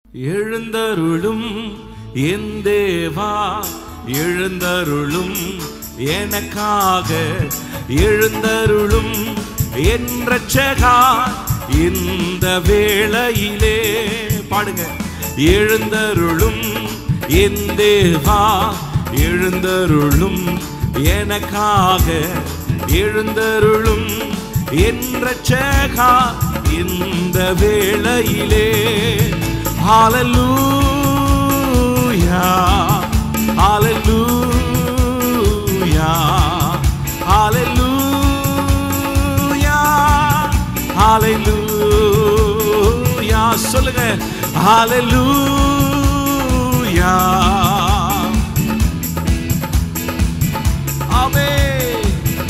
எழுந்தருளும் என் தேவா எழுந்தருளும் எனக்காக எழுந்தருளும் என் ரட்சகா இந்த வேளையிலே பாடுங்க எழுந்தருளும் என் தேவா எழுந்தருளும் எனக்காக எழுந்தருளும் என் ரட்சகா இந்த வேளையிலே ஹalleluya ஹalleluya ஹalleluya ஹalleluya சொல்லுங்க ஹalleluya ஆமென்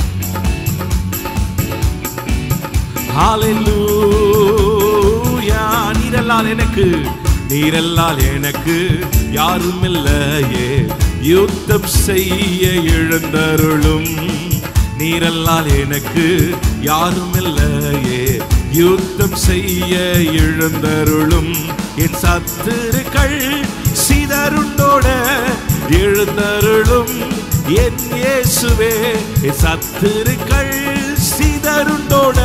ஹalleluya நீரல்லால் எனக்கு நீரல்லால் எனக்கு யாரும் இல்லையே யுத்தம் செய்ய எழுந்தருளும் நீரல்லால் எனக்கு யாரும் இல்லையே யுத்தம் செய்ய எழுந்தருளும் என் சத்துருக்கள் சிதறுண்டோட எழுந்தருளும் என் இயேசுவே என் சத்துருக்கள் சிதறுண்டோட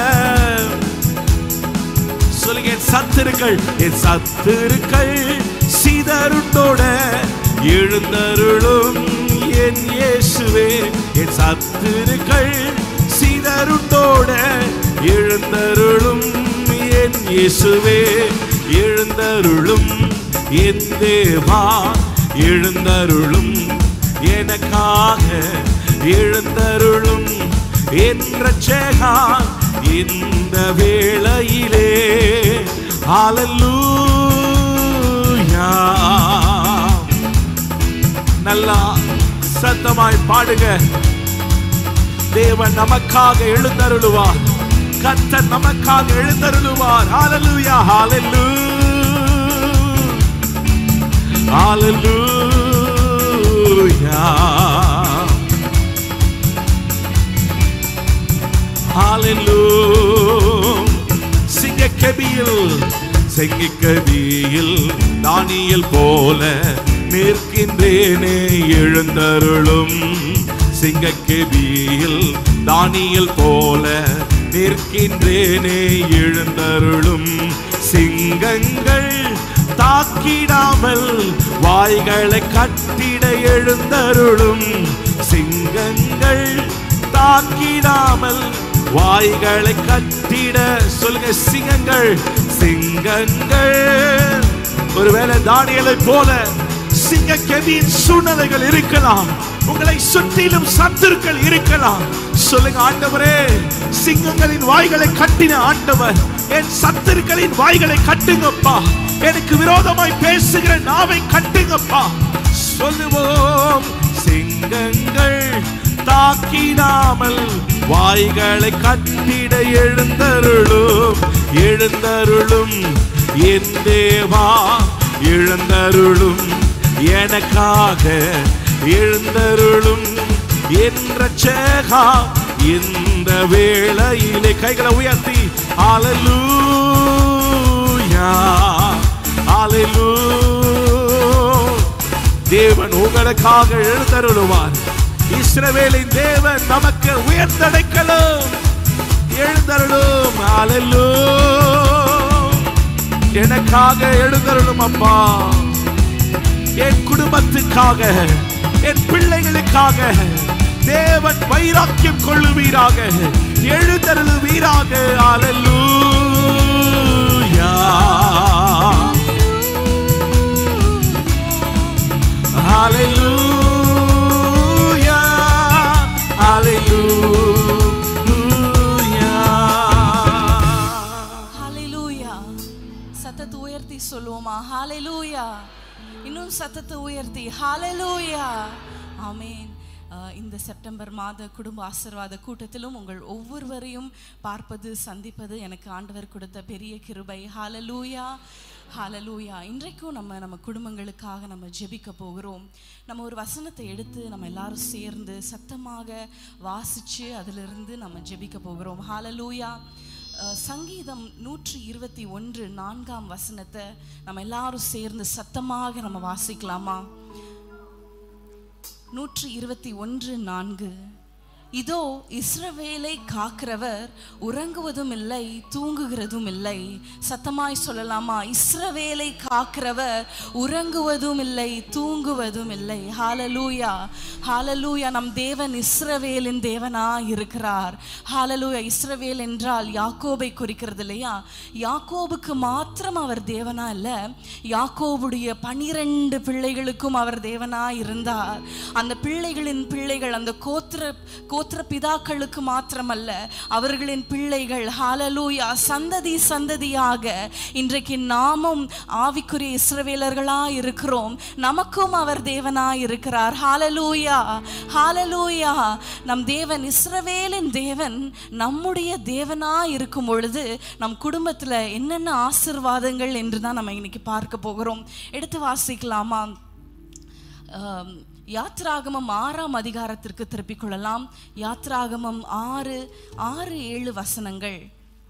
சொல்லுங்க என் சத்துருக்கள் என் சத்துருக்கள் சிதறுண்டோட எழுந்தருளும் என் இயேசுவே என் சத்துருக்கள் சிதறுண்டோட எழுந்தருளும் என் இயேசுவே எழுந்தருளும் என் தேவா எழுந்தருளும் எனக்காக எழுந்தருளும் என் ரட்சகா இந்த வேளையிலே ஹalleluya நல்லா சத்தமாய் பாடுங்க தேவன் நமக்காக எழுந்தருளுவார் கர்த்தர் நமக்காக எழுந்தருளுவார் ஹalleluya ஹalleluya ஹalleluya ஹalleluya சிங்கக்கபியில் சிங்கக்கபியில் தானியல் போல நிற்கின்றேனே எழுந்தருளும் சிங்கக்கபியில் தானியல் போல நிற்கின்றேனே எழுந்தருளும் சிங்கங்கள் தாக்கிடாமல் வாய்களை கட்டிட எழுந்தருளும் சிங்கங்கள் தாக்கிடாமல் வாய்களை கட்டிட சொல்லுங்க சிங்கங்கள் சிங்கங்கள் ஒருவேளை தானியலை போல சிங்க கெவியின் சூழ்நிலைகள் இருக்கலாம் உங்களை சுற்றிலும் சத்துருக்கள் இருக்கலாம் சொல்லுங்க ஆண்டவரே சிங்கங்களின் வாய்களை கட்டின ஆண்டவர் என் சத்துருக்களின் வாய்களை கட்டுங்கப்பா எனக்கு விரோதமாய் பேசுகிற நாவை கட்டுங்கப்பா சொல்லுவோம் சிங்கங்கள் தாக்கிடாமல் வாய்களை கட்டிட எழுந்தருளும் எழுந்தருளும் என் தேவா எழுந்தருளும் எனக்காக எழுந்தருளும் என் ரட்சகா இந்த வேளையிலே கைகளை உயர்த்தி ஹalleluya ஹalleluya தேவன் உங்களுக்காக எழுந்தருளுவார் இஸ்ரவேலின் தேவன் நமக்கு உயர்ந்தடைக்கலும் எழுந்தருளும் ஹalleluya எனக்காக எழுந்தருளும் அப்பா என் குடும்பத்துக்காக என் பிள்ளைகளுக்காக தேவன் வைராக்கியம் கொள்ளுவீராக எழுந்தருளுவீராக ஹalleluya Hallelujah. Hallelujah. ஹalleluya சத்தத்தை உயர்த்தி சொல்லுவோமா ஹalleluya இன்னும் சத்தத்தை உயர்த்தி ஹalleluya ஆமென் அஹ், இந்த செப்டம்பர் மாத குடும்ப ஆசீர்வாத கூட்டத்திலும் உங்கள் ஒவ்வொருவரையும் பார்ப்பது சந்திப்பது எனக்கு ஆண்டவர் கொடுத்த பெரிய கிருபை ஹalleluya ஹalleluya இன்றைக்கும் நம்ம நம்ம குடும்பங்களுக்காக நம்ம ஜெபிக்க போகிறோம் நம்ம ஒரு வசனத்தை எடுத்து நம்ம எல்லாரும் சேர்ந்து சத்தமாக வாசிச்சு அதிலிருந்து நம்ம ஜெபிக்க போகிறோம் ஹalleluya அஹ், சங்கீதம் நூற்றி இருபத்தி ஒன்று நான்காம் வசனத்தை நம்ம எல்லாரும் சேர்ந்து சத்தமாக நம்ம வாசிக்கலாமா நூற்றி இருபத்தி ஒன்று நான்கு இதோ இஸ்ரவேலை காக்கிறவர் உறங்குவதும் இல்லை தூங்குகிறதும் இல்லை சத்தமாய் சொல்லலாமா இஸ்ரவேலை காக்கிறவர் உறங்குவதும் இல்லை தூங்குவதும் இல்லை ஹாலலூயா ஹாலலூயா நம் தேவன் இஸ்ரவேலின் தேவனாய் இருக்கிறார் ஹாலலூயா இஸ்ரவேல் என்றால் யாக்கோபை குறிக்கிறது இல்லையா யாக்கோபுக்கு மாத்திரம் அவர் தேவனா இல்ல யாக்கோபுடைய பனிரெண்டு பிள்ளைகளுக்கும் அவர் தேவனாய் இருந்தார் அந்த பிள்ளைகளின் பிள்ளைகள் அந்த கோத்திர கோத்திர பிதாக்களுக்கு மாத்திரமல்ல அவர்களின் பிள்ளைகள் ஹாலலூயா சந்ததி சந்ததியாக இன்றைக்கு நாமும் ஆவிக்குரிய இஸ்ரவேலர்களா இருக்கிறோம் நமக்கும் அவர் தேவனாய் இருக்கிறார் ஹாலலூயா ஹாலலூயா நம் தேவன் இஸ்ரவேலின் தேவன் நம்முடைய தேவனாய் இருக்கும் பொழுது நம் குடும்பத்துல என்னென்ன ஆசிர்வாதங்கள் என்று தான் நம்ம இன்னைக்கு பார்க்க போகிறோம் எடுத்து வாசிக்கலாமா ஆம், யாத்ராகமம் ஆறாம் அதிகாரத்திற்கு திருப்பிக் கொள்ளலாம் யாத்ராகமம் ஆறு ஆறு ஏழு வசனங்கள்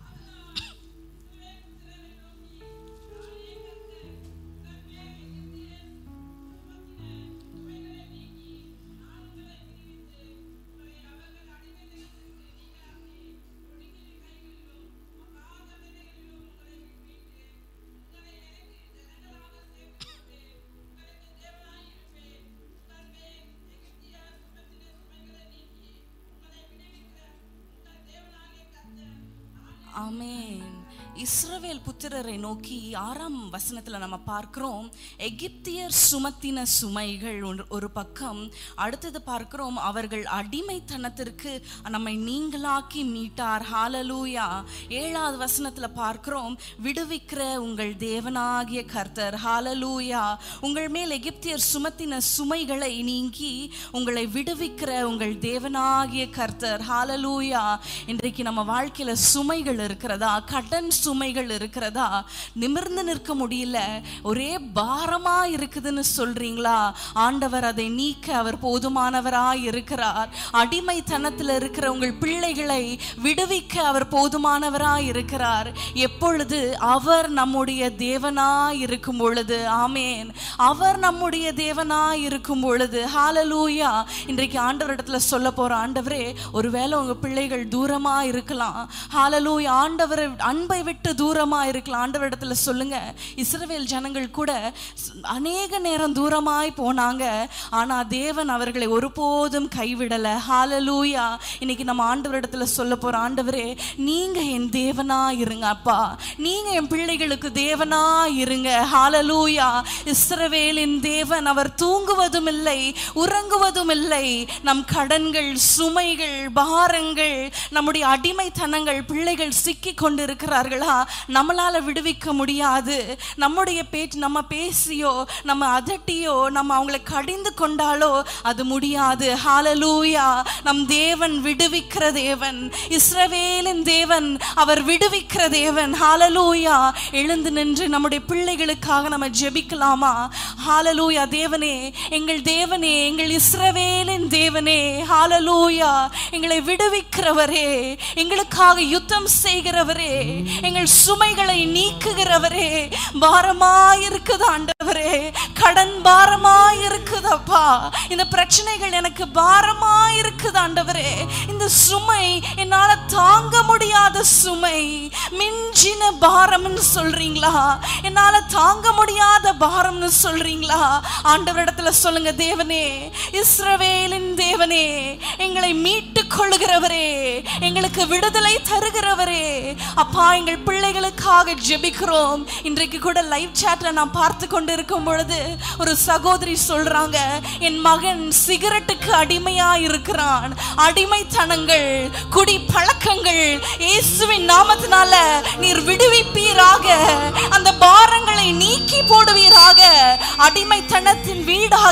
ஆமென் இஸ்ரவேல் புத்திரரை நோக்கி ஆறாம் வசனத்துல நம்ம பார்க்கிறோம் எகிப்தியர் சுமத்தின சுமைகள் ஒன்று- ஒரு பக்கம் அடுத்தது பார்க்கிறோம் அவர்கள் அடிமைத்தனத்திற்கு நம்மை நீங்களாக்கி மீட்டார் ஹாலலூயா ஏழாவது வசனத்துல பார்க்கிறோம் விடுவிக்கிற உங்கள் தேவனாகிய கர்த்தர் ஹாலலூயா உங்கள் மேல் எகிப்தியர் சுமத்தின சுமைகளை நீங்கி உங்களை விடுவிக்கிற உங்கள் தேவனாகிய கர்த்தர் ஹாலலூயா இன்றைக்கு நம்ம வாழ்க்கையில சுமைகள் இருக்கிறதா கடன் சுமைகள் இருக்கிறதா நிமிர்ந்து நிற்க முடியல ஒரே பாரமா இருக்குதுன்னு சொல்றீங்களா ஆண்டவர் அதை நீக்க அவர் போதுமானவராய் இருக்கிறார் அடிமைத்தனத்தில் இருக்கிற உங்கள் பிள்ளைகளை விடுவிக்க அவர் போதுமானவராய் இருக்கிறார் எப்பொழுது அவர் நம்முடைய தேவனாய் இருக்கும் பொழுது ஆமேன் அவர் நம்முடைய தேவனாய் இருக்கும் பொழுது ஹாலலூயா இன்றைக்கு ஆண்டவரிடத்துல சொல்ல போற ஆண்டவரே ஒருவேளை உங்க பிள்ளைகள் தூரமா இருக்கலாம் ஹாலலூயா ஆண்டவரை அன்பை விட்டு தூரமா இருக்கலாம் ஆண்டவரிடத்துல சொல்லுங்க இஸ்ரவேல் ஜனங்கள் கூட ஸ்- அநேக நேரம் தூரமாய் போனாங்க ஆனா தேவன் அவர்களை ஒருபோதும் கைவிடல ஹாலலூயா இன்னைக்கு நம்ம ஆண்டவரிடத்துல சொல்ல போற ஆண்டவரே நீங்க என் தேவனா இருங்க அப்பா நீங்க என் பிள்ளைகளுக்கு தேவனா இருங்க ஹாலலூயா இஸ்ரவேலின் தேவன் அவர் தூங்குவதும் இல்லை உறங்குவதும் இல்லை நம் கடன்கள் சுமைகள் பாரங்கள் நம்முடைய அடிமைத்தனங்கள் பிள்ளைகள் சிக்கி கொண்டிருக்கிறார்களா நம்மளால விடுவிக்க முடியாது நம்முடைய பேச்சு நம்ம பேசியோ நம்ம அதட்டியோ நம்ம அவங்களை கடிந்து கொண்டாலோ அது முடியாது ஹாலலூயா நம் தேவன் விடுவிக்கிற தேவன் இஸ்ரவேலின் தேவன் அவர் விடுவிக்கிற தேவன் ஹாலலூயா எழுந்து நின்று நம்முடைய பிள்ளைகளுக்காக நம்ம ஜெபிக்கலாமா ஹாலலூயா தேவனே எங்கள் தேவனே எங்கள் இஸ்ரவேலின் தேவனே ஹாலலூயா எங்களை விடுவிக்கிறவரே எங்களுக்காக யுத்தம் செய்கிறவரே எங்கள் சுமைகளை நீக்குகிறவரே பாரமாயிருக்குது ஆண்டவரே கடன் பாரமாயிருக்குதப்பா இந்த பிரச்சனைகள் எனக்கு பாரமாயிருக்குது ஆண்டவரே இந்த சுமை என்னால தாங்க முடியாத சுமை மிஞ்சின பாரம்னு சொல்றீங்களா என்னால தாங்க முடியாத பாரம்னு சொல்றீங்களா ஆண்டவரிடத்துல சொல்லுங்க தேவனே இஸ்ரவேலின் தேவனே எங்களை மீட்டு கொள்ளுகிறவரே எங்களுக்கு விடுதலை தருகிறவரே அப்பா எங்கள் பிள்ளைகளுக்காக ஜெபிக்கிறோம் இன்றைக்கு கூட லைவ் சாட்ல நான் பார்த்து கொண்டு இருக்கும் பொழுது ஒரு சகோதரி சொல்றாங்க என் மகன் சிகரெட்டுக்கு அடிமையா இருக்கிறான் அடிமைத்தனங்கள் குடி பழக்கங்கள் இயேசுவின் நாமத்தினால நீர் விடுவிப்பீராக அந்த பாரங்களை நீக்கி போடுவீராக அடிமைத்தனத்தின் வீடாக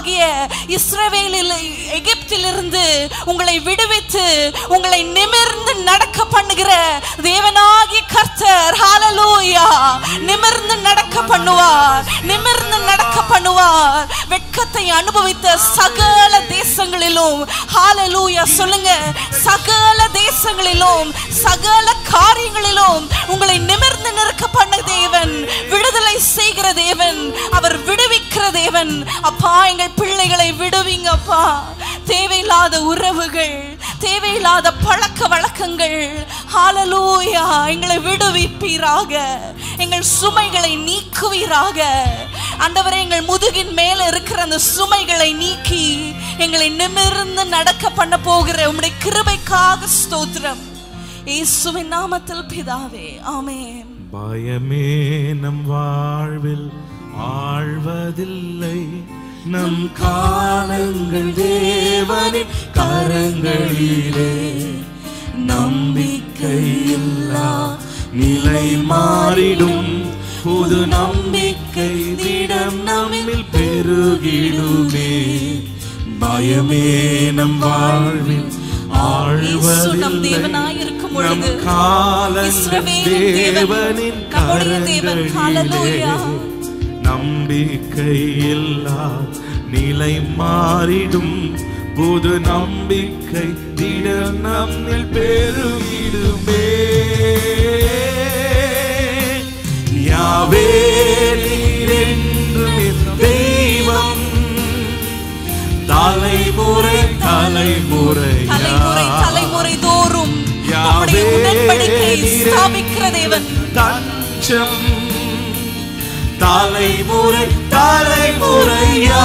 தேவனாகிய இஸ்ரவேலில் எகிப்திலிருந்து உங்களை விடுவித்து உங்களை நிமிர்ந்து நடக்க பண்ணுகிற தேவனாகிய கர்த்தர் ஹalleluya நிமிர்ந்து நடக்க பண்ணுவார் நிமிர்ந்து நடக்க பண்ணுவார் வெட்கத்தை அனுபவித்த சகல தேசங்களிலும் ஹalleluya சொல்லுங்க சகல தேசங்களிலும் சகல காரியங்களிலும் உங்களை நிமிர்ந்து நிற்க பண்ண தேவன் விடுதலை செய்கிற தேவன் அவர் விடுவிக்கிற தேவன் அப்பா எங்கள் பிள்ளைகளை விடுவிங்க அப்பா தேவையில்லாத உறவுகள் தேவையில்லாத பழக்க வழக்கங்கள் ஹalleluya எங்களை விடுவிப்பீராக எங்கள் சுமைகளை நீக்குவீராக ஆண்டவரே எங்கள் முதுகின் மேல இருக்கிற அந்த சுமைகளை நீக்கி எங்களை நிமிர்ந்து நடக்க பண்ண போகிற உம்முடைய கிருபைக்காக ஸ்தோத்திரம் இயேசுவின் நாமத்தில் பிதாவே ஆமென் பயமே நம் வாழ்வில் ஆழ்வதில்லை நம் காலங்கள் தேவனின் கரங்களிலே நம்பிக்கையில்லா நிலை மாறிடும் புது நம்பிக்கை திடம் நம்மில் பெருகிடுமே பயமே நம் வாழ்வில் இயேசு நம் ஆழ்வதில்லை தேவனாயிருக்கும் நம் பொழுது காலங்கள் இஸ்ரவேலின் தேவன், தேவனின் நம்முடைய தேவன். கரங்களிலே ஹalleluya. நம்பிக்கையில்லா நிலை மாறிடும் புது நம்பிக்கை திட நம்மில் பெருகிடுமே யாவே நீரென்றும் என் தெய்வம் தலைமுறை தலைமுறை தலைமுறை தலைமுறை தோறும் யாவே நம்முடைய உடன்படிக்கையை நீரே ஸ்தாபிக்கிற தேவன் தஞ்சம் தலைமுறை தலைமுறையா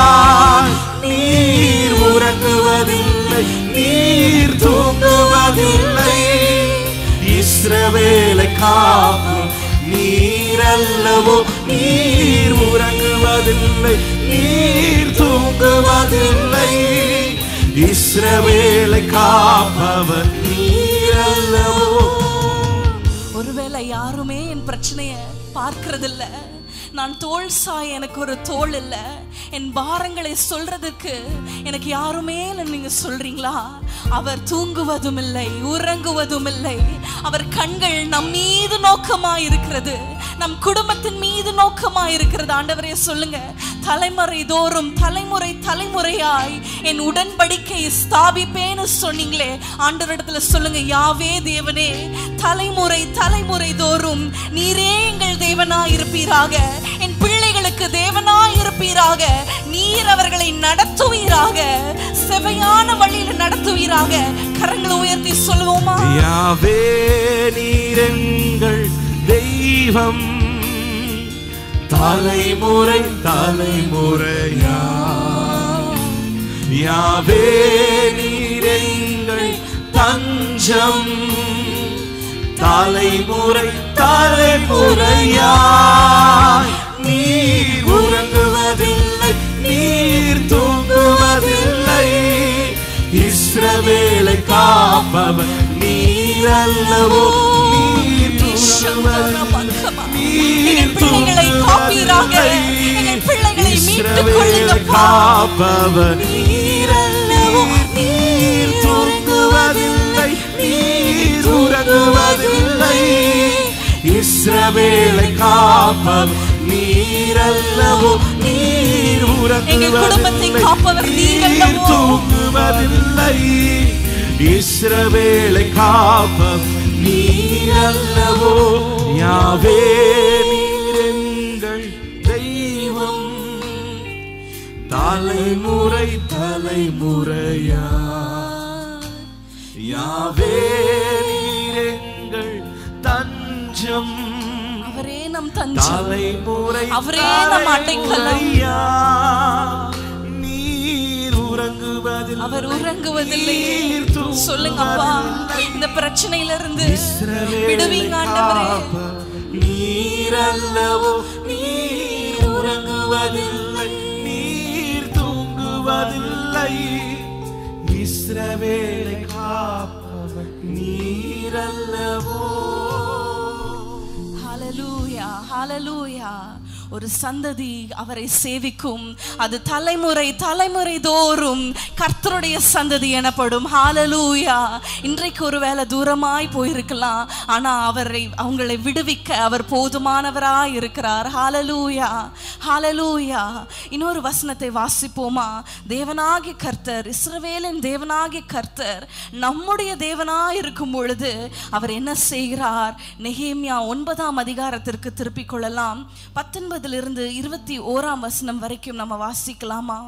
நீர் உறங்குவதில்லை நீர் தூங்குவதில்லை இஸ்ரவேலை காக்கும் நீர் அல்லவோ நீர் உறங்குவதில்லை நீர் தூங்குவதில்லை இஸ்ரவேலை காப்பவர் நீர் அல்லவோ ஒருவேளை யாருமே என் பிரச்சனைய பார்க்கறதில்ல நான் தோள் சாய எனக்கு ஒரு தோள் இல்ல என் பாரங்களை சொல்றதுக்கு எனக்கு யாருமே இல்லை நீங்க சொல்றீங்களா அவர் தூங்குவதும் இல்லை உறங்குவதும் இல்லை அவர் கண்கள் நம் மீது நோக்கமா இருக்கிறது நம் குடும்பத்தின் மீது நோக்கமா இருக்கிறது ஆண்டவரே சொல்லுங்க தலைமுறை தோறும் தலைமுறை தலைமுறையாய் என் உடன்படிக்கையை ஸ்தாபிப்பேன்னு சொன்னீங்களே ஆண்டவரிடத்துல சொல்லுங்க யாவே தேவனே தலைமுறை தலைமுறை தோறும் நீரே எங்கள் தேவனாய் இருப்பீராக என் பிள்ளைகளுக்கு தேவனாய் இருப்பீராக நீர் அவர்களை நடத்துவீராக செவையான வழியில நடத்துவீராக கரங்களை உயர்த்தி சொல்லுவோமா யாவே நீரெங்கள் தெய்வம் தலைமுறை தலைமுறையா யாவே நீரெங்கள் தஞ்சம் தலைமுறை தலைமுறையா நீர் உறங்குவதில்லை நீர் தூங்குவதில்லை இஸ்ரவேலை காப்பவர் நீர் அல்லவோ நீர் தூங்குவதில்லை எங்கள் பிள்ளைகளை காப்பீராக எங்கள் பிள்ளைகளை மீட்டுக் கொள்ளுங்கப்பா காப்பவர் நீரல்லவோ நீர் தூங்குவதில்லை நீர் உறங்குவதில்லை இஸ்ரவேலை காப்பவர் நீரல்லவோ நீர் எங்கள் குடும்பத்தை உறங்குவதில்லை காப்பவர் நீரல்லவோ. நீர் தூங்குவதில்லை இஸ்ரவேலை காப்பவர் நீரல்லவோ யாவே நீரெங்கள் தெய்வம் தலைமுறை தலைமுறையா யாவே நீரெங்கள் தஞ்சம் அவரே நம் தஞ்சம் தலைமுறை அவரே நம் அடைக்கலம். தலைமுறையா. நீர் உறங்குவதில்லை அவர் உறங்குவதில்லை நீர் தூங்குவதில்லை. சொல்லுங்க அப்பா இந்த பிரச்சனையில இருந்து இஸ்ரவேலை விடுவீங்க ஆண்டவரே காப்ப நீர் அல்லவோ நீர் உறங்குவதில்லை நீர் தூங்குவதில்லை இஸ்ரவேலை காப்பவர் நீர் அல்லவோ ஹalleluya ஹalleluya ஒரு சந்ததி அவரை சேவிக்கும் அது தலைமுறை தலைமுறை தோறும் கர்த்தருடைய சந்ததி எனப்படும் ஹalleluya இன்றைக்கு ஒருவேளை தூரமாய் போயிருக்கலாம் ஆனா அவரை அவங்களை விடுவிக்க அவர் போதுமானவராய் இருக்கிறார் ஹalleluya ஹalleluya இன்னொரு வசனத்தை வாசிப்போமா தேவனாகிய கர்த்தர் இஸ்ரவேலின் தேவனாகிய கர்த்தர் நம்முடைய தேவனாய் இருக்கும் பொழுது அவர் என்ன செய்கிறார் நெகேமியா ஒன்பதாம் அதிகாரத்திற்கு திருப்பிக் கொள்ளலாம் பத்தொன்பதிலிருந்து இருபத்தி ஓராம் வசனம் வரைக்கும் நம்ம வாசிக்கலாமா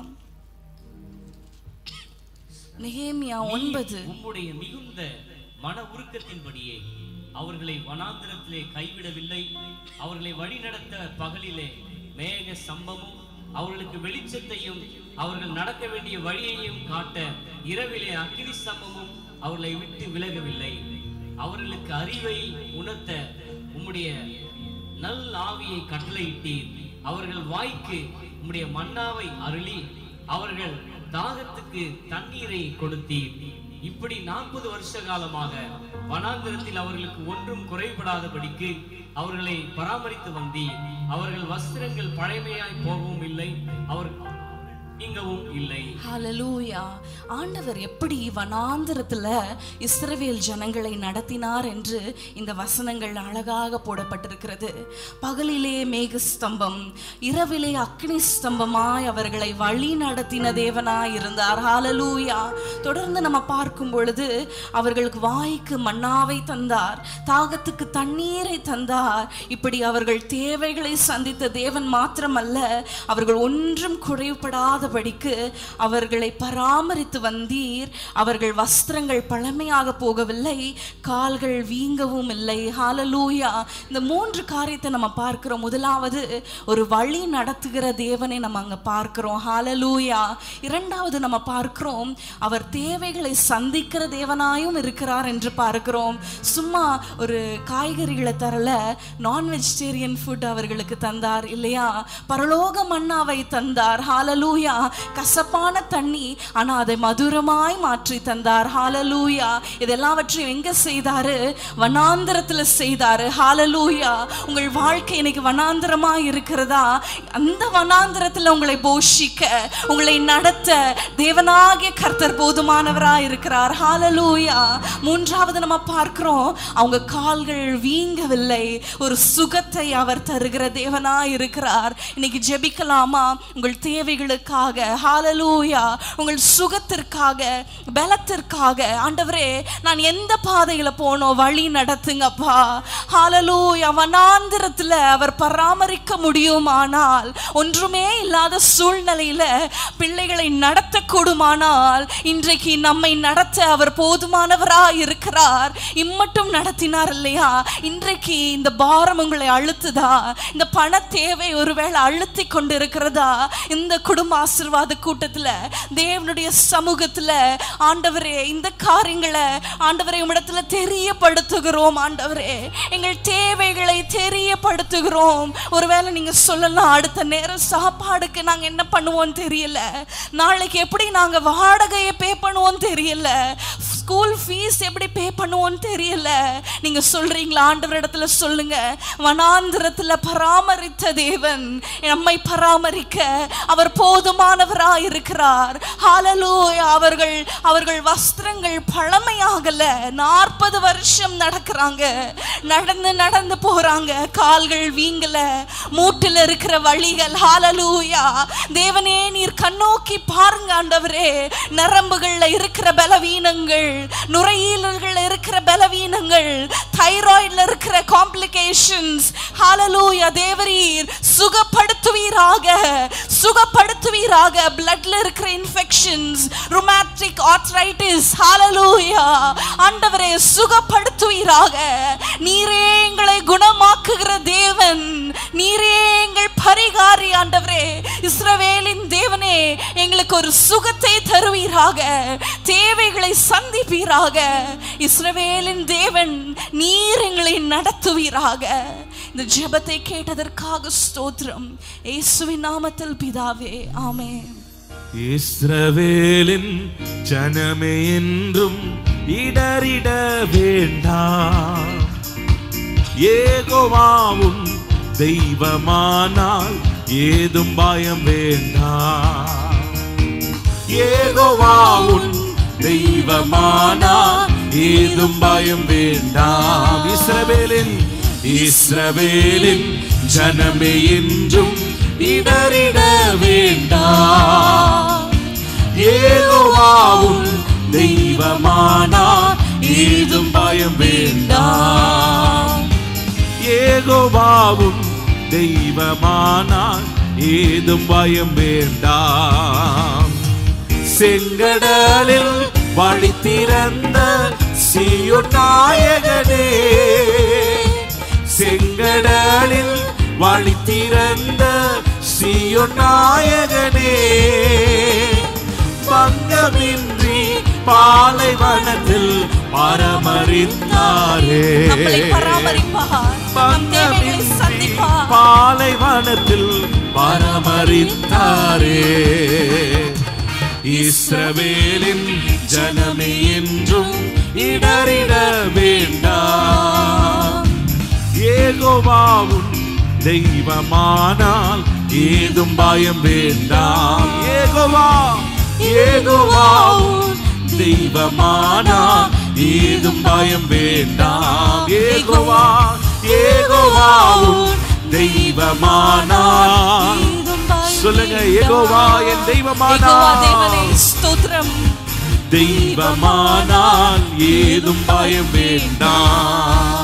நெகேமியா ஒன்பது உம்முடைய மிகுந்த மன உருக்கத்தின்படியே அவர்களை வனாந்திரத்திலே கைவிடவில்லை அவர்களை வழிநடத்த பகலிலே மேக சம்பமும் அவர்களுக்கு வெளிச்சத்தையும் அவர்கள் நடக்க வேண்டிய வழியையும் காட்ட இரவிலே அக்கினி ஸ்தம்பமும் அவர்களை விட்டு விலகவில்லை அவர்களுக்கு அறிவை உணர்த்த உம்முடைய நல் ஆவியை கட்டளையிட்டீர் அவர்கள் வாய்க்கு உம்முடைய மன்னாவை அருளி அவர்கள் தாகத்துக்கு தண்ணீரை கொடுத்தீர் இப்படி நாற்பது வருஷ காலமாக வனாந்திரத்தில் அவர்களுக்கு ஒன்றும் குறைபடாதபடிக்கு அவர்களை பராமரித்து வந்தீர் அவர்கள் வஸ்திரங்கள் பழைமையாய் போகவும் இல்லை அவர் நீங்கவும் இல்லை ஹalleluya ஆண்டவர் எப்படி வனாந்திரத்துல இஸ்ரவேல் ஜனங்களை நடத்தினார் என்று இந்த வசனங்கள் அழகாக போடப்பட்டிருக்கிறது பகலிலே மேகஸ்தம்பம் இரவிலே அக்னி ஸ்தம்பமாய் அவர்களை வழி நடத்தின தேவனாய் இருந்தார் ஹalleluya தொடர்ந்து நம்ம பார்க்கும் பொழுது அவர்களுக்கு வாய்க்கு மன்னாவை தந்தார் தாகத்துக்கு தண்ணீரை தந்தார் இப்படி அவர்கள் தேவைகளை சந்தித்த தேவன் மாத்திரமல்ல அவர்கள் ஒன்றும் குறைபடாதபடிக்கு அவர்களை பராமரித்து வந்தீர் அவர்கள் வஸ்திரங்கள் பழமையாக போகவில்லை கால்கள் வீங்கவும் இல்லை ஹalleluya இந்த மூன்று காரியத்தை நம்ம பார்க்கிறோம் முதலாவது ஒரு வழி நடத்துகிற தேவனை நம்ம அங்க பார்க்கிறோம் ஹalleluya இரண்டாவது நம்ம பார்க்கிறோம் அவர் தேவைகளை சந்திக்கிற தேவனாயும் இருக்கிறார் என்று பார்க்கிறோம் சும்மா ஒரு காய்கறிகளை தரல நான் வெஜிடேரியன் ஃபுட் அவர்களுக்கு தந்தார் இல்லையா பரலோக மன்னாவை தந்தார் ஹalleluya கசப்பான தண்ணி ஆனா அதை மதுரமாய் மாற்றி தந்தார் ஹalleluya இதெல்லாவற்றையும் எங்க செய்தாரு வனாந்திரத்துல செய்தாரு ஹalleluya உங்கள் வாழ்க்கை இன்னைக்கு வனாந்திரமாய் இருக்கிறதா அந்த வனாந்திரத்துல உங்களை போஷிக்க உங்களை நடத்த தேவனாகிய கர்த்தர் போதுமானவராய் இருக்கிறார் ஹalleluya மூன்றாவது நம்ம பார்க்கிறோம் அவங்க கால்கள் வீங்கவில்லை ஒரு சுகத்தை அவர் தருகிற தேவனாய் இருக்கிறார் இன்னைக்கு ஜெபிக்கலாமா உங்கள் தேவைகளுக்காக ஹalleluya உங்கள் சுகத்திற்காக பலத்திற்காக ஆண்டவரே நான் எந்த பாதையில போனோம் வழி நடத்துங்கப்பா ஹalleluya வனாந்திரத்துல அவர் பராமரிக்க முடியுமானால் ஒன்றுமே இல்லாத சூழ்நிலையில பிள்ளைகளை நடத்தக்கூடுமானால் இன்றைக்கு நம்மை நடத்த அவர் போதுமானவராய் இருக்கிறார் இம்மட்டும் நடத்தினார் இல்லையா இன்றைக்கு இந்த பாரம் உங்களை அழுத்துதா இந்த பண தேவை ஒருவேளை அழுத்தி கொண்டு இருக்கிறதா இந்த குடும்ப ஆசீர்வாத கூட்டத்துல தேவனுடைய சமூகத்துல ஆண்டவரே இந்த காரியங்களை ஆண்டவரே உம்மிடத்துல தெரியப்படுத்துகிறோம் ஆண்டவரே எங்கள் தேவைகளை தெரியப்படுத்துகிறோம் ஒருவேளை நீங்க சொல்லலாம் அடுத்த நேரம் சாப்பாடுக்கு நாங்க என்ன பண்ணுவோம் தெரியல நாளைக்கு எப்படி நாங்க வாடகையை பே பண்ணுவோம் தெரியல ஸ்கூல் ஃபீஸ் எப்படி பே பண்ணுவோம் தெரியல நீங்க சொல்றீங்களா ஆண்டவர் இடத்துல சொல்லுங்க வனாந்திரத்துல பராமரித்த தேவன் நம்மை பராமரிக்க அவர் போதுமானவராய் இருக்கிறார் ஹalleluya அவர்கள் அவர்கள் வஸ்திரங்கள் பழமையாகல நாற்பது வருஷம் நடக்கிறாங்க நடந்து நடந்து போறாங்க கால்கள் வீங்கல மூட்டில் இருக்கிற வழிகள் ஹalleluya தேவனே நீர் கண்ணோக்கி பாருங்க ஆண்டவரே நரம்புகள்ல இருக்கிற பலவீனங்கள் நுரையீரல்கள்ல இருக்கிற பலவீனங்கள் தைராய்டுல இருக்கிற காம்ப்ளிகேஷன்ஸ் ஹalleluya தேவரீர் சுகப்படுத்துவீராக சுகப்படுத்துவீராக பிளட்ல இருக்கிற இன்ஃபெக்ஷன்ஸ் ருமேட்டிக் ஆர்த்ரைட்டிஸ் ஹalleluya ஆண்டவரே சுகப்படுத்துவீராக நீரே எங்களை குணமாக்குகிற தேவன் நீரே எங்கள் பரிகாரி ஆண்டவரே இஸ்ரவேலின் தேவனே எங்களுக்கு ஒரு சுகத்தை தருவீராக தேவைகளை சந்திப்பீராக இஸ்ரவேலின் தேவன் நீர் எங்களை நடத்துவீராக இந்த ஜெபத்தை கேட்டதற்காக ஸ்தோத்திரம் இயேசுவின் நாமத்தில் பிதாவே ஆமென் இஸ்ரவேலின் ஜனமே என்றும் இடறிட வேண்டாம் ஏகோவாவும் தெய்வமானால் ஏதும் பயம் வேண்டாம் ஏகோவா உன் தெய்வமானால் ஏதும் பயம் வேண்டாம் இஸ்ரவேலின் இஸ்ரவேலின் ஜனமே என்றும் இடறிட வேண்டாம் ஏகோவாவும் தெய்வமானால் ஏதும் பயம் வேண்டாம் ஏகோவாவும் தெய்வமானால் ஏதும் பயம் வேண்டாம் செங்கடலில் வழி திறந்த சியோன் நாயகனே செங்கடலில் வழி திறந்த சியோன் நாயகனே பங்கமின்றி பாலைவனத்தில் பரமரித்தாரே நம்மளை பராமரிப்பார் நம் தேவைகளை சந்திப்பார் பாலைவனத்தில் பரமரித்தாரே இஸ்ரவேலின் ஜனமே என்றும் இடறிட வேண்டாம் ஏகோவாவும் தெய்வமானால் ஏதும் பயம் வேண்டாம் ஏகோவா ஏகோவாவும் தெய்வமானால் ஏதும் பயம் வேண்டாம் ஏகோவா ஏகோவாவும் தெய்வமானால் சொல்லுங்க ஏகோவா என் யெகோவா தேவனே தெய்வமானால் ஸ்தோத்திரம் தெய்வமானால் ஏதும் பயம் வேண்டாம்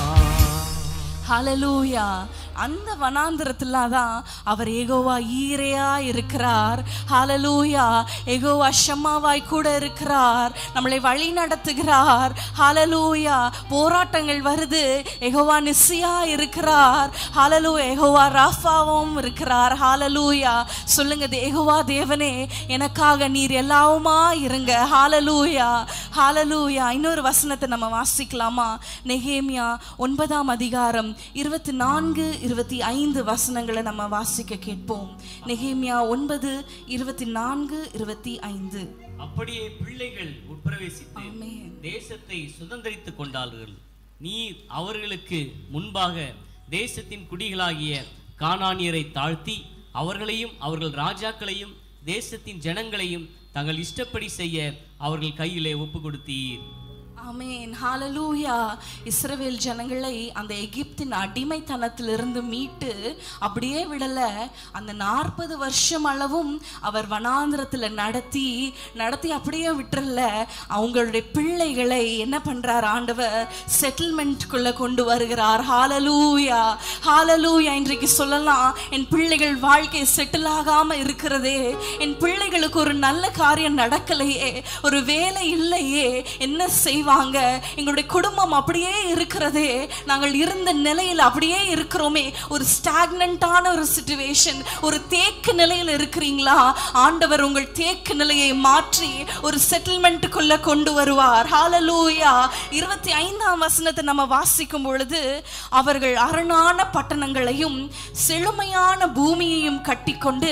ஹalleluya அந்த வனாந்திரத்துல தான் அவர் ஏகோவா ஈரையா இருக்கிறார் ஹalleluya ஏகோவா ஷம்மாவாய் கூட இருக்கிறார் நம்மளை வழி நடத்துகிறார் ஹalleluya போராட்டங்கள் வருது ஏகோவா நிசியா இருக்கிறார் ஹalleluya ஏகோவா ராஃபாவும் இருக்கிறார் ஹalleluya சொல்லுங்க ஏகோவா தேவனே எனக்காக நீர் எல்லாவுமா இருங்க ஹalleluya ஹalleluya இன்னொரு வசனத்தை நம்ம வாசிக்கலாமா நெகேமியா ஒன்பதாம் அதிகாரம் இருபத்தி நான்கு இருபத்தி ஐந்து வசனங்களை நம்ம வாசிக்க கேட்போம் நெகேமியா ஒன்பது இருபத்தி நான்கு இருபத்தி ஐந்து அப்படியே பிள்ளைகள் உட்பிரவேசித்து ஆமென். தேசத்தை சுதந்தரித்துக் கொண்டார்கள் நீர் அவர்களுக்கு முன்பாக தேசத்தின் குடிகளாகிய கானானியரை தாழ்த்தி அவர்களையும் அவர்கள் ராஜாக்களையும் தேசத்தின் ஜனங்களையும் தங்கள் இஷ்டப்படி செய்ய அவர்கள் கையிலே ஒப்பு கொடுத்தீர் ஆமென் ஹalleluya இஸ்ரவேல் ஜனங்களை அந்த எகிப்தின் அடிமைத்தனத்திலிருந்து மீட்டு அப்படியே விடல அந்த நாற்பது வருஷம் அளவும் அவர் வனாந்திரத்துல நடத்தி நடத்தி அப்படியே விட்டுறல அவங்களுடைய பிள்ளைகளை என்ன பண்றார் ஆண்டவர் செட்டில்மெண்ட்குள்ள கொண்டு வருகிறார் ஹalleluya ஹalleluya இன்றைக்கு சொல்லலாம் என் பிள்ளைகள் வாழ்க்கை செட்டில் ஆகாம இருக்கிறதே என் பிள்ளைகளுக்கு ஒரு நல்ல காரியம் நடக்கலையே ஒரு வேலை இல்லையே என்ன செய்வாங்க எங்களுடைய குடும்பம் அப்படியே இருக்கிறதே நாங்கள் இருந்த நிலையில் அப்படியே இருக்கிறோமே ஒரு ஸ்டாக்னண்டான ஒரு சுச்சுவேஷன் ஒரு தேக்கு நிலையில் இருக்கிறீங்களா ஆண்டவர் உங்கள் தேக்கு நிலையை மாற்றி ஒரு செட்டில்மெண்ட்டுக்குள்ள கொண்டு வருவார் ஹalleluya இருபத்தி ஐந்தாம் வசனத்தை நம்ம வாசிக்கும் பொழுது அவர்கள் அரணான பட்டணங்களையும் செழுமையான பூமியையும் கட்டிக்கொண்டு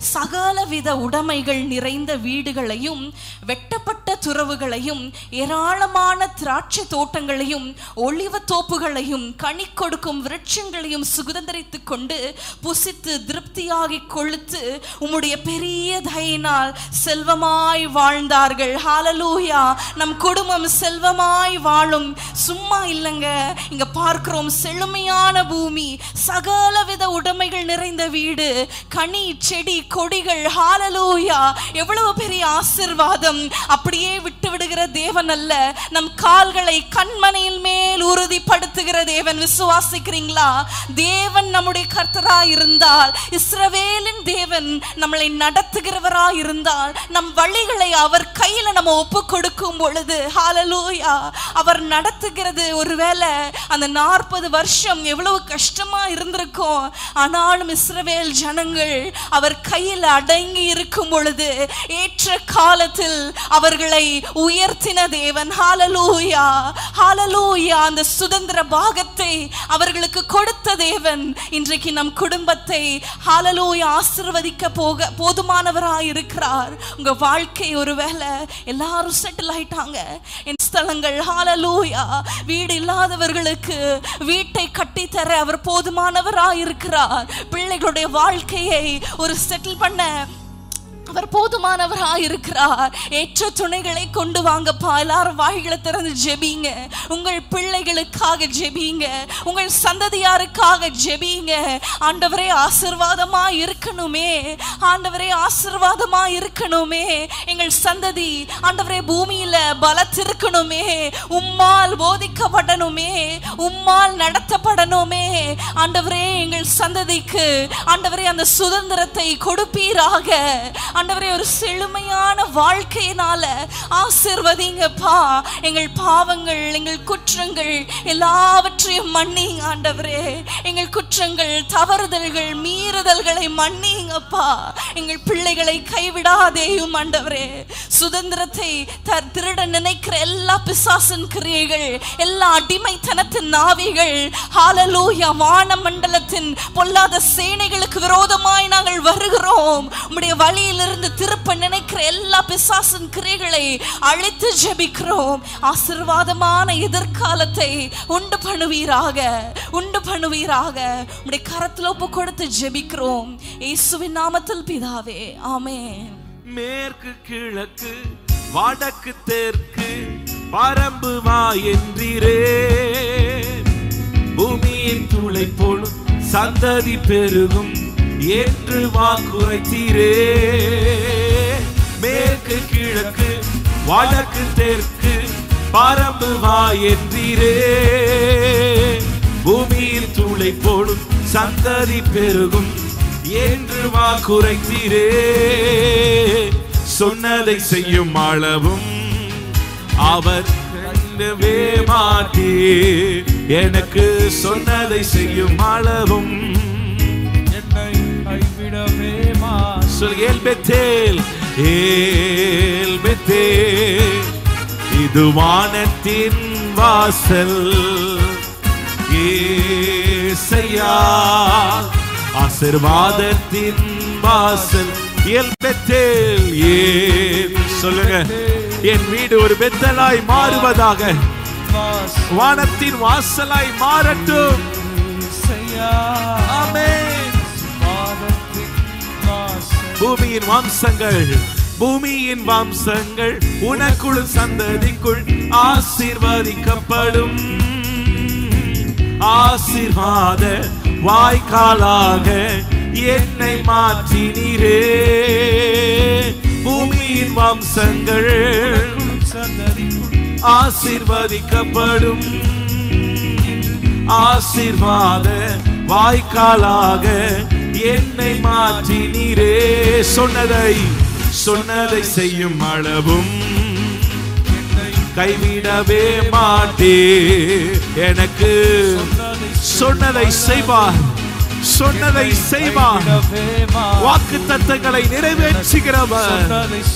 சகலவித உடைமைகள் நிறைந்த வீடுகளையும் வெட்டப்பட்ட துறவுகளையும் ஏராளமான திராட்சை தோட்டங்களையும் ஒளிவ தோப்புகளையும் கனி கொடுக்கும் விருட்சங்களையும் சுதந்திரித்துக் கொண்டு புசித்து திருப்தியாகி கொழுத்து உம்முடைய பெரிய தயினால் செல்வமாய் வாழ்ந்தார்கள் ஹalleluya நம் குடும்பம் செல்வமாய் வாழும் சும்மா இல்லைங்க இங்க பார்க்கிறோம் செழுமையான பூமி சகலவித உடைமைகள் நிறைந்த வீடு கனி செடி கொடிகள் ஹalleluya எவ்வளவு பெரிய ஆசிர்வாதம் அப்படியே விட்டு விடுகிற தேவன் அல்ல நம் கால்களை கண்மனையில் மேல் உறுதிப்படுத்துகிற தேவன் விசுவாசிக்கிறீங்களா தேவன் நம்முடைய கர்த்தரா இருந்தால் இஸ்ரவேலின் தேவன் நம்மளை நடத்துகிறவரா இருந்தால் நம் வழிகளை அவர் கையில நம்ம ஒப்பு கொடுக்கும் பொழுது ஹalleluya அவர் நடத்துகிறது ஒருவேளை அந்த நாற்பது வருஷம் எவ்வளவு கஷ்டமா இருந்திருக்கும் ஆனாலும் இஸ்ரவேல் ஜனங்கள் அவர் கையில் அடங்கி இருக்கும் பொழுது ஏற்ற காலத்தில் அவர்களை உயர்த்தின தேவன் ஹalleluya ஹalleluya அந்த சுதந்திர பாகத்தை அவர்களுக்கு கொடுத்த தேவன் இன்றைக்கு நம் குடும்பத்தை ஹalleluya ஆசீர்வதிக்க போக போதுமானவராய் இருக்கிறார் உங்க வாழ்க்கை ஒருவேளை எல்லாரும் செட்டில் ஆயிட்டாங்க என் வாசஸ்தலங்கள் ஹalleluya வீடு இல்லாதவர்களுக்கு வீட்டை கட்டித்தர அவர் போதுமானவராய் இருக்கிறார் பிள்ளைகளுடைய வாழ்க்கையை ஒரு செட்டில் பண்ண அவர் போதுமானவராய் இருக்கிறார் ஏற்ற துணைகளை கொண்டு வாங்கப்பா எல்லாரும் வாய்களை திறந்து ஜெபிங்க உங்கள் பிள்ளைகளுக்காக ஜெபிங்க உங்கள் சந்ததியாருக்காக ஜெபிங்க ஆண்டவரே ஆசிர்வாதமா இருக்கணுமே ஆண்டவரே ஆசிர்வாதமா இருக்கணுமே எங்கள் சந்ததி ஆண்டவரே பூமியில பலத்திருக்கணுமே உம்மால் போதிக்கப்படணுமே உம்மால் நடத்தப்படணுமே ஆண்டவரே எங்கள் சந்ததிக்கு ஆண்டவரே அந்த சுதந்திரத்தை கொடுப்பீராக ஆண்டவரே ஒரு செழுமையான வாழ்க்கையினால ஆசிர்வதிங்கப்பா எங்கள் பாவங்கள் எங்கள் குற்றங்கள் எல்லாவற்றையும் மன்னிங்க ஆண்டவரே எங்கள் குற்றங்கள் தவறுதல்கள் மீறுதல்களை மன்னிங்கப்பா எங்கள் பிள்ளைகளை கைவிடாதேயும் ஆண்டவரே சுதந்திரத்தை த திருட நினைக்கிற எல்லா பிசாசன் கிரியைகள் எல்லா அடிமைத்தனத்தின் நாவிகள் ஹாலலூயா வானமண்டலத்தின் பொல்லாத சேனைகளுக்கு விரோதமாய் நாங்கள் வருகிறோம் உம்முடைய வழியிலிருந்து திருப்ப நினைக்கிற எல்லா பிசாசன் கிரியைகளை அழைத்து ஜெபிக்கிறோம் ஆசிர்வாதமான எதிர்காலத்தை உண்டு பண்ணுவீராக உண்டு பண்ணுவீராக உம்முடைய கரத்தில் ஒப்பு கொடுத்து ஜெபிக்கிறோம் இயேசுவின் நாமத்தில் பிதாவே ஆமென் மேற்கு கிழக்கு வடக்கு தெற்கு பரம்பு வா என்றீரே பூமியின் துளை போலும் சந்ததி பெருகும் என்று வாக்குரைத்தீரே மேற்கு கிழக்கு வடக்கு தெற்கு பரம்பு வா என்றீரே பூமியில் துளை போடும் சந்ததி பெருகும் என்று வாக்குரைத்தீரே சொன்னதை செய்யும் அளவும் அவர் கண்டவே மாட்டே எனக்கு சொன்னதை செய்யும் அளவும் என்னை கைவிடவே சொல் ஏல் பெத்தேல் ஏல் பெத்தேல் இது வானத்தின் வாசல் ஏசையா ஆசிர்வாதத்தின் வாசல் ஏல் பெத்தேல் ஏல் சொல்லுங்க என் வீடு ஒரு பெத்தலாய் மாறுவதாக வானத்தின் வாசலாய் மாறட்டும் ஆமென் பூமியின் வம்சங்கள் பூமியின் வம்சங்கள் உனக்குள் சந்ததிக்குள் ஆசீர்வதிக்கப்படும் ஆசீர்வாத வாய்க்காலாக என்னை மாற்றினீரே பூமியின் வம்சங்கள் ஆசீர்வதிக்கப்படும் ஆசீர்வாத வாய்க்காலாக என்னை மாற்றி நீரே சொன்னதை சொன்னதை செய்யும் அளவும் கைவிடவே மாட்டே எனக்கு சொன்னதை செய்வார் சொன்னதை செய்வார் வாக்கு தத்தங்களை நிறைவேற்றுகிறவர்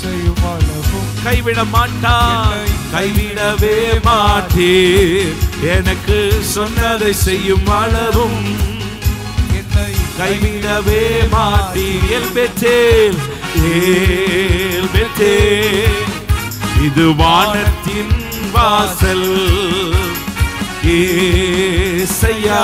கைவிட மாட்டார் கைவிடவே மாட்டே எனக்கு சொன்னதை செய்யும் அளவும் கைவிடவே மாட்டீர் பெற்றேல் ஏல் பெற்றேல் இது வானத்தின் வாசல் ஏசையா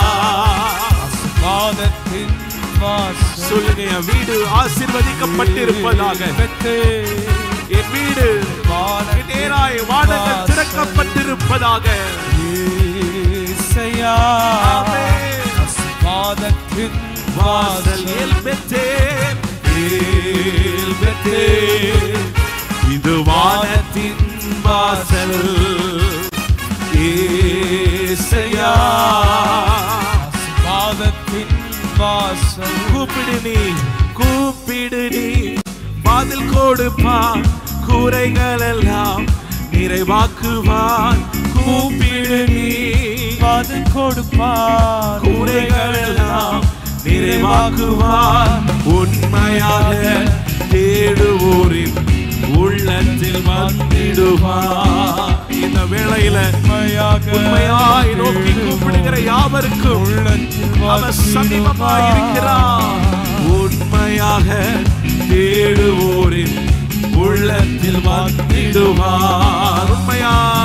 சொல்லுங்க என் வீடு ஆசீர்வதிக்கப்பட்டிருப்பதாக என் வீடு நேராய் வானங்கள் திறக்கப்பட்டிருப்பதாக ஆமென். வாசல் ஏல் பெற்றேன் ஏல் பெற்றேன் இது வானத்தின் வாசல் ஏசையா கூப்பிடு நீ கூப்பிடு நீ பதில் கொடுப்பான் கூரைகள் எல்லாம் நிறைவாக்குவான் கூப்பிடு நீ பதில் கொடுப்பார் கூரைகள் எல்லாம் நிறைவாக்குவான் உண்மையாக தேடுவோரின் உள்ளத்தில் வந்திடுவான் இந்த வேளையில உண்மையாய் நோக்கி கூப்பிடுகிற யாவருக்கும் அவர் சமீபமாய் இருக்கிறார் உண்மையாக தேடுவோரின் உள்ளத்தில் வந்திடுவார் உண்மையாய்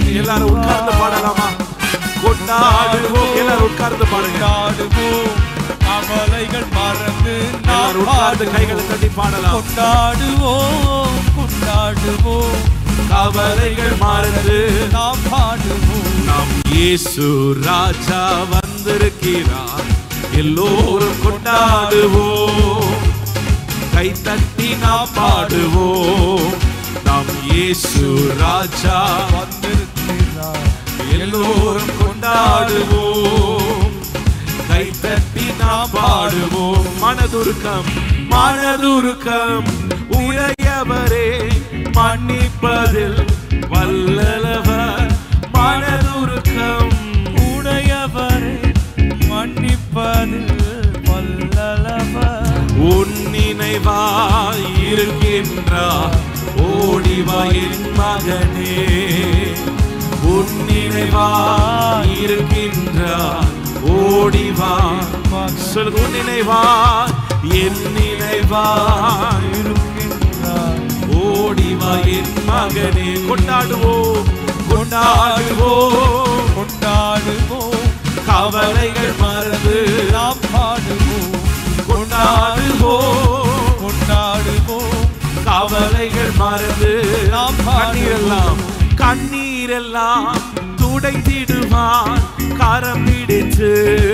எல்லாரும் உட்கார்ந்து பாடலாமா கொண்டாடுவோம் எல்லாரும் உட்கார்ந்து பாடுங்க கொண்டாடுவோம் கவலைகள் மறந்து நாம் எல்லாரும் உட்கார்ந்து கைகளை தட்டி பாடலாம் கொண்டாடுவோம் கொண்டாடுவோம் கவலைகள் மறந்து நாம் பாடுவோம் நம் இயேசு ராஜா வந்திருக்கிறார் எல்லோரும் கொண்டாடுவோம் கை தட்டி நாம் பாடுவோம் நம் இயேசு ராஜா வந்திருக்கிறார் எல்லோரும் கொண்டாடுவோம் கை தட்டி நாம் பாடுவோம் மனதுருக்கம் மனதுருக்கம் உடையவரே மன்னிப்பதில் வல்லலவர் மனதுருக்கம் உடையவரே மன்னிப்பதில் வல்லலவர் உன் நினைவாய் இருக்கின்றார் ஓடிவா என் மகனே உன் நினைவாய் இருக்கின்றார் ஓடிவா சொல் உன் நினைவாய் என் நினைவாய் இருக்கின்றார் ஓடிவா என் மகனே கொண்டாடுவோம் கொண்டாடுவோம் கொண்டாடுவோம் கவலைகள் மறந்து நாம் பாடுவோம் கொண்டாடுவோம் கொண்டாடுவோம் கவலைகள் மறந்து நாம் கண்ணீரெல்லாம் கண்ணீரெல்லாம் துடைத்திடுவான் கரம் பிடித்து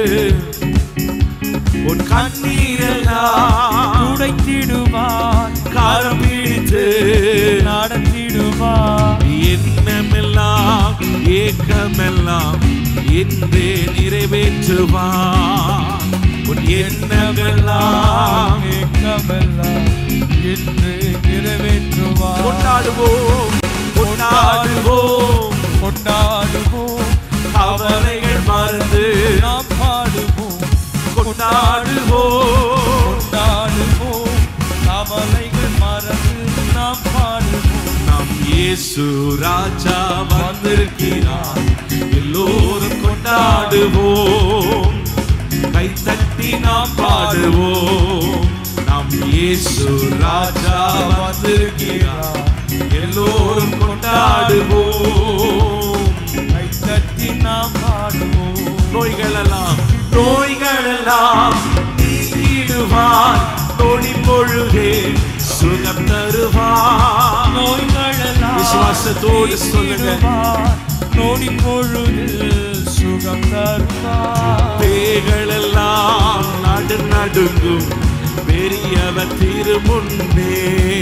உன் கண்ணீரெல்லாம் துடைத்திடுவான் கரம் பிடித்து நடத்திடுவான் எண்ணமெல்லாம் ஏக்கமெல்லாம் என்றே நிறைவேற்றுவான் உன் எண்ணமெல்லாம் ஏக்கமெல்லாம் என்று நிறைவேற்றுவான் கொண்டாடுவோம் கொண்டாடுவோம் கொண்டாடுவோம் கவலைகள் மறந்து நாம் பாடுவோம் கொண்டாடுவோம் கொண்டாடுவோம் கவலைகள் மறந்து நாம் பாடுவோம் நம் இயேசு ராஜா வந்திருக்கிறார் எல்லோரும் கொண்டாடுவோம் கை தட்டி நாம் பாடுவோம் நம் இயேசு ராஜா வந்திருக்கிறார் எல்லோரும் கொண்டாடுவோம் கை தட்டி நாம் பாடுவோம் நோய்களெல்லாம் நோய்களெல்லாம் நீக்கிடுவான் நொடி பொழுதே சுகம் தருவான் நோய்களெல்லாம் விசுவாசத்தோடு சொல்லுங்க. நீக்கிடுவார். நொடி பொழுதில் சுகம் தருவார் பேய்களெல்லாம் நடு நடுங்கும் பெரியவர் திருமுன்னே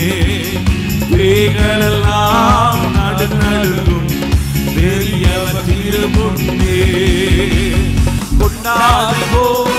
பேய்களெல்லாம் நடு நடுங்கும் பெரியவர் திருமுன்னே கொண்டாடுவோம்